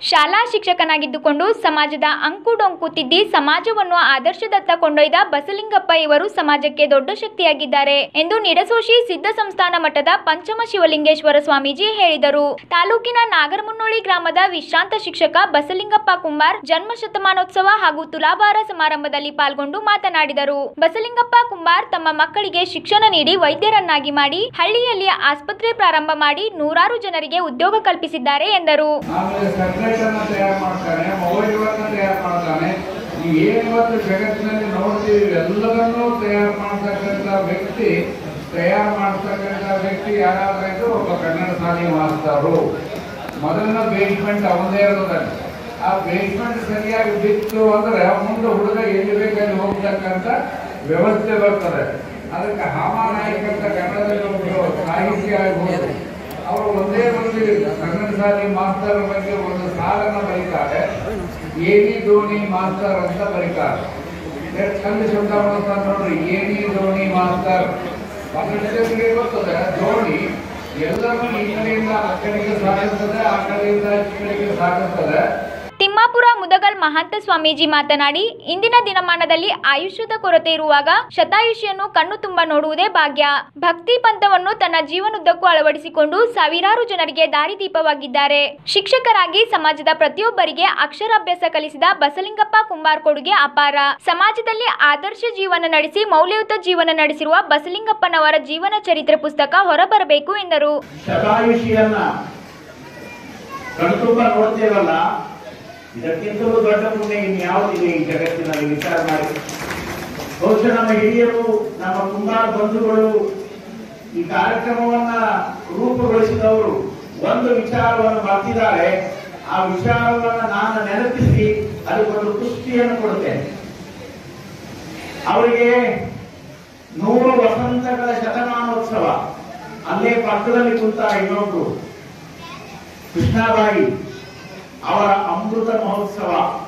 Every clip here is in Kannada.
ಶಾಲಾ ಶಿಕ್ಷಕನಾಗಿದ್ದುಕೊಂಡು ಸಮಾಜದ ಅಂಕು ಡೊಂಕು ತಿದ್ದಿ ಸಮಾಜವನ್ನು ಆದರ್ಶದತ್ತ ಕೊಂಡೊಯ್ದ ಬಸಲಿಂಗಪ್ಪ ಇವರು ಸಮಾಜಕ್ಕೆ ದೊಡ್ಡ ಶಕ್ತಿಯಾಗಿದ್ದಾರೆ ಎಂದು ನಿಡಸೋಶಿ ಸಿದ್ಧ ಸಂಸ್ಥಾನ ಮಠದ ಪಂಚಮ ಶಿವಲಿಂಗೇಶ್ವರ ಸ್ವಾಮೀಜಿ ಹೇಳಿದರು ತಾಲೂಕಿನ ನಾಗರಮುನ್ನೋಳಿ ಗ್ರಾಮದ ವಿಶ್ರಾಂತ ಶಿಕ್ಷಕ ಬಸಲಿಂಗಪ್ಪ ಕುಂಬಾರ್ ಜನ್ಮ ಶತಮಾನೋತ್ಸವ ಹಾಗೂ ತುಲಾಭಾರ ಸಮಾರಂಭದಲ್ಲಿ ಪಾಲ್ಗೊಂಡು ಮಾತನಾಡಿದರು ಬಸಲಿಂಗಪ್ಪ ಕುಂಬಾರ್ ತಮ್ಮ ಮಕ್ಕಳಿಗೆ ಶಿಕ್ಷಣ ನೀಡಿ ವೈದ್ಯರನ್ನಾಗಿ ಮಾಡಿ ಹಳ್ಳಿಯಲ್ಲಿ ಆಸ್ಪತ್ರೆ ಪ್ರಾರಂಭ ಮಾಡಿ ನೂರಾರು ಜನರಿಗೆ ಉದ್ಯೋಗ ಕಲ್ಪಿಸಿದ್ದಾರೆ ಎಂದರು ಆಮೇಲೆ ಸೆಪರೇಟ್ ಅನ್ನ ತಯಾರು ಮಾಡ್ತಾನೆ ಮೊಬೈಲ್ ಅನ್ನ ತಯಾರು ಮಾಡ್ತಾನೆ ನೀವು ಏನಿವತ್ತು ಜಗತ್ತಿನಲ್ಲಿ ನೋಡ್ತೀವಿ ಎಲ್ಲವನ್ನೂ ತಯಾರು ಮಾಡ್ತಕ್ಕಂಥ ವ್ಯಕ್ತಿ ತಯಾರು ಮಾಡ್ತಕ್ಕಂಥ ವ್ಯಕ್ತಿ ಯಾರಾದ್ರೂ ಇದ್ರು ಒಬ್ಬ ಕನ್ನಡ ಶಾಲೆ ಮಾಸ್ತರು ಮೊದಲನ ಬೇಸ್ಮೆಂಟ್ ಅವನದೇ ಇರೋದನ್ನ ಆ ಬೇಸ್ಮೆಂಟ್ ಸರಿಯಾಗಿ ಬಿತ್ತು ಅಂದ್ರೆ ಮುಂದೆ ಹುಡುಗ ಎಲ್ಲಿ ಬೇಕಾದ್ರೆ ಹೋಗ್ತಕ್ಕಂಥ ವ್ಯವಸ್ಥೆ ಬರ್ತದೆ ಅದಕ್ಕೆ ಹಾಮಾನಾಯಕ ಅಂತ ಕನ್ನಡದಲ್ಲಿ ಒಬ್ಬರು ಸಾಹಿತ್ಯ ಆಗ್ಬೋದು ಅವರು ಒಂದೇ ಒಂದು ಕನ್ನಡ ಶಾಲೆ ಮಾಸ್ತರ್ ಬಗ್ಗೆ ಒಂದು ಸಾಲನ್ನ ಬರೀತಾರೆ ಏನಿ ದೋಣಿ ಮಾಸ್ತರ್ ಅಂತ ಬರೀತಾರೆ ಎಷ್ಟು ಚಂದ ಶಬ್ದ ಮಾಡ್ತಾರೆ ನೋಡ್ರಿ ಏನಿ ದೋಣಿ ಮಾಸ್ತರ್ ಮನುಷ್ಯರಿಗೆ ಗೊತ್ತದೆ ದೋಣಿ ಎಲ್ಲರೂ ಈ ಕಡೆಯಿಂದ ಆ ಕಡೆಗೆ ಸಾಗಿಸ್ತದೆ ಆ ಕಡೆಯಿಂದ ಈ ಕಡೆಗೆ ಸಾಗಿಸ್ತದೆ ತಿಮ್ಮಾಪುರ ಮುದಗಲ್ ಮಹಾಂತ ಸ್ವಾಮೀಜಿ ಮಾತನಾಡಿ ಇಂದಿನ ದಿನಮಾನದಲ್ಲಿ ಆಯುಷ್ಯದ ಕೊರತೆ ಇರುವಾಗ ಶತಾಯುಷಿಯನ್ನು ಕಣ್ಣು ತುಂಬ ನೋಡುವುದೇ ಭಾಗ್ಯ ಭಕ್ತಿ ಪಂಥವನ್ನು ತನ್ನ ಜೀವನದುದ್ದಕ್ಕೂ ಅಳವಡಿಸಿಕೊಂಡು ಸಾವಿರಾರು ಜನರಿಗೆ ದಾರಿದೀಪವಾಗಿದ್ದಾರೆ ಶಿಕ್ಷಕರಾಗಿ ಸಮಾಜದ ಪ್ರತಿಯೊಬ್ಬರಿಗೆ ಅಕ್ಷರಾಭ್ಯಾಸ ಕಲಿಸಿದ ಬಸಲಿಂಗಪ್ಪ ಕುಂಬಾರ್ ಕೊಡುಗೆ ಅಪಾರ ಸಮಾಜದಲ್ಲಿ ಆದರ್ಶ ಜೀವನ ನಡೆಸಿ ಮೌಲ್ಯಯುತ ಜೀವನ ನಡೆಸಿರುವ ಬಸಲಿಂಗಪ್ಪನವರ ಜೀವನ ಚರಿತ್ರೆ ಪುಸ್ತಕ ಹೊರಬರಬೇಕು ಎಂದರು ಶತಾಯುಷಿಯನ್ನ ಕಣ್ತುಂಬ ನೋಡ್ತೇವಲ್ಲ ಇದಕ್ಕಿಂತಲೂ ದೊಡ್ಡ ಪುಣ್ಯ ಇನ್ಯಾವುದಿದೆ ಈ ಜಗತ್ತಿನಲ್ಲಿ ವಿಚಾರ ಮಾಡಿ ಬಹುಶಃ ನಮ್ಮ ಹಿರಿಯರು ನಮ್ಮ ಕುಂಬಾರ ಬಂಧುಗಳು ಈ ಕಾರ್ಯಕ್ರಮವನ್ನ ರೂಪುಗೊಳಿಸಿದವರು ಒಂದು ವಿಚಾರವನ್ನು ಬರ್ತಿದ್ದಾರೆ ಆ ವಿಚಾರವನ್ನ ನಾನು ನೆನಪಿಸಿ ಅದಕ್ಕೊಂದು ಪುಷ್ಟಿಯನ್ನು ಕೊಡುತ್ತೇನೆ ಅವರಿಗೆ ನೂರು ವಸಂತಗಳ ಶತಮಾನೋತ್ಸವ ಅಲ್ಲೇ ಪಕ್ಕದಲ್ಲಿ ಕುಂತ ಇನ್ನೊಬ್ರು ಕೃಷ್ಣಾಬಾಯಿ ಅವರ ಅಮೃತ ಮಹೋತ್ಸವ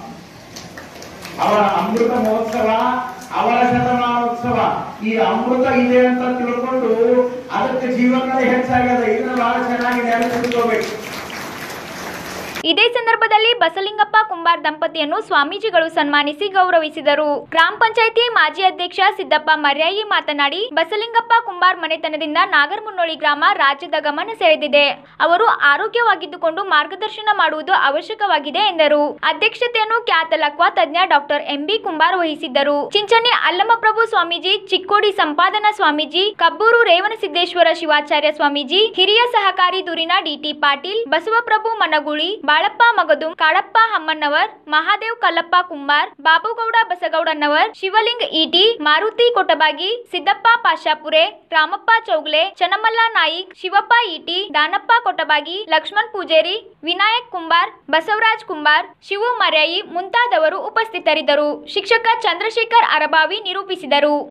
ಅವರ ಅಮೃತ ಮಹೋತ್ಸವ ಅವರ ಶತಮಾನೋತ್ಸವ ಈ ಅಮೃತ ಇದೆ ಅಂತ ತಿಳ್ಕೊಂಡು ಅದಕ್ಕೆ ಜೀವನದಲ್ಲಿ ಹೆಚ್ಚಾಗ್ಯದ ಇದನ್ನ ಬಹಳ ಚೆನ್ನಾಗಿ ನೆನಪಿಟ್ಕೋಬೇಕು ಇದೇ ಸಂದರ್ಭದಲ್ಲಿ ಬಸಲಿಂಗಪ್ಪ ಕುಂಬಾರ್ ದಂಪತಿಯನ್ನು ಸ್ವಾಮೀಜಿಗಳು ಸನ್ಮಾನಿಸಿ ಗೌರವಿಸಿದರು ಗ್ರಾಮ ಪಂಚಾಯಿತಿ ಮಾಜಿ ಅಧ್ಯಕ್ಷ ಸಿದ್ದಪ್ಪ ಮರ್ಯಾಯಿ ಮಾತನಾಡಿ ಬಸಲಿಂಗಪ್ಪ ಕುಂಬಾರ್ ಮನೆತನದಿಂದ ನಾಗರಮುನ್ನೋಳಿ ಗ್ರಾಮ ರಾಜ್ಯದ ಗಮನ ಸೆಳೆದಿದೆ ಅವರು ಆರೋಗ್ಯವಾಗಿದ್ದುಕೊಂಡು ಮಾರ್ಗದರ್ಶನ ಮಾಡುವುದು ಅವಶ್ಯಕವಾಗಿದೆ ಎಂದರು ಅಧ್ಯಕ್ಷತೆಯನ್ನು ಖ್ಯಾತ ಲಕ್ವಾ ತಜ್ಞ ಡಾಕ್ಟರ್ ಎಂಬಿ ಕುಂಬಾರ್ ವಹಿಸಿದ್ದರು ಚಿಂಚಣಿ ಅಲ್ಲಮಪ್ರಭು ಸ್ವಾಮೀಜಿ ಚಿಕ್ಕೋಡಿ ಸಂಪಾದನಾ ಸ್ವಾಮೀಜಿ ಕಬ್ಬೂರು ರೇವಣಸಿದ್ದೇಶ್ವರ ಶಿವಾಚಾರ್ಯ ಸ್ವಾಮೀಜಿ ಹಿರಿಯ ಸಹಕಾರಿ ದೂರಿನ ಡಿಟಿ ಪಾಟೀಲ್ ಬಸವಪ್ರಭು ಮನಗುಳಿ ಬಾಳಪ್ಪ ಮಗದುಂ ಕಾಳಪ್ಪ ಹಮ್ಮಣ್ಣವರ್ ಮಹಾದೇವ್ ಕಲ್ಲಪ್ಪ ಕುಂಬಾರ್ ಬಾಬುಗೌಡ ಬಸಗೌಡಣ್ಣವರ್ ಶಿವಲಿಂಗ್ ಇಟಿ ಮಾರುತಿ ಕೊಟಬಾಗಿ ಸಿದ್ದಪ್ಪ ಪಾಶಾಪುರೆ ರಾಮಪ್ಪ ಚೌಗ್ಲೆ ಚನ್ನಮಲ್ಲ ನಾಯಿಕ್ ಶಿವಪ್ಪ ಇಟಿ ದಾನಪ್ಪ ಕೊಟಬಾಗಿ ಲಕ್ಷ್ಮಣ್ ಪೂಜೇರಿ ವಿನಾಯಕ್ ಕುಂಬಾರ್ ಬಸವರಾಜ್ ಕುಂಬಾರ್ ಶಿವು ಮರ್ಯಾಯಿ ಮುಂತಾದವರು ಉಪಸ್ಥಿತರಿದ್ದರು ಶಿಕ್ಷಕ ಚಂದ್ರಶೇಖರ್ ಅರಬಾವಿ ನಿರೂಪಿಸಿದರು